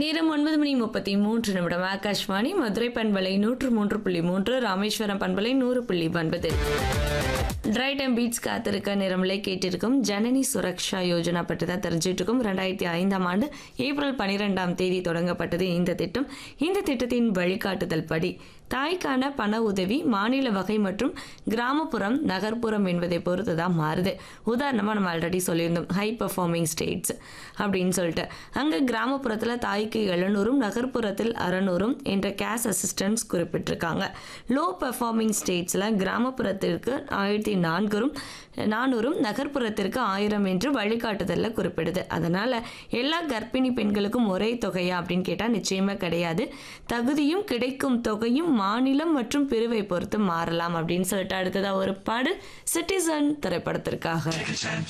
நேரம் ஒன்பது மணி முப்பத்தி மூன்று நிமிடம் ஆகாஷ்வாணி மதுரை பண்பலை நூற்று மூன்று புள்ளி மூன்று ராமேஸ்வரம் பண்பலை நூறு புள்ளி ஒன்பது ட்ரை டைம் பீட்ஸ் காத்திருக்க நிறமலை கேட்டிருக்கும் ஜனனி சுரக்ஷா யோஜனா பற்றி தான் தெரிஞ்சுட்டு இருக்கோம் ரெண்டாயிரத்தி ஐந்தாம் ஆண்டு ஏப்ரல் பனிரெண்டாம் தேதி தொடங்கப்பட்டது இந்த திட்டம் இந்த திட்டத்தின் வழிகாட்டுதல் படி தாய்க்கான பண உதவி மாநில வகை மற்றும் கிராமப்புறம் நகர்ப்புறம் என்பதை பொறுத்து தான் மாறுது உதாரணமாக நம்ம ஆல்ரெடி சொல்லியிருந்தோம் ஹை பெர்ஃபார்மிங் ஸ்டேட்ஸ் அப்படின்னு சொல்லிட்டு அங்கே கிராமப்புறத்தில் தாய்க்கு எழுநூறும் நகர்ப்புறத்தில் அறநூறும் என்ற கேஸ் அசிஸ்டன்ஸ் குறிப்பிட்டிருக்காங்க லோ பெர்ஃபார்மிங் ஸ்டேட்ஸில் கிராமப்புறத்திற்கு ஆயிரத்தி நான்கரும் நானூறும் நகர்ப்புறத்திற்கு ஆயிரம் என்று வழிகாட்டுதலில் குறிப்பிடுது அதனால் எல்லா கர்ப்பிணி பெண்களுக்கும் ஒரே தொகையா அப்படின்னு கேட்டால் நிச்சயமாக கிடையாது தகுதியும் கிடைக்கும் தொகையும் மாநிலம் மற்றும் பிரிவை பொறுத்து மாறலாம் அப்படின்னு சொல்லிட்டு அடுத்ததாக ஒரு பாடு சிட்டிசன் திரைப்படத்திற்காக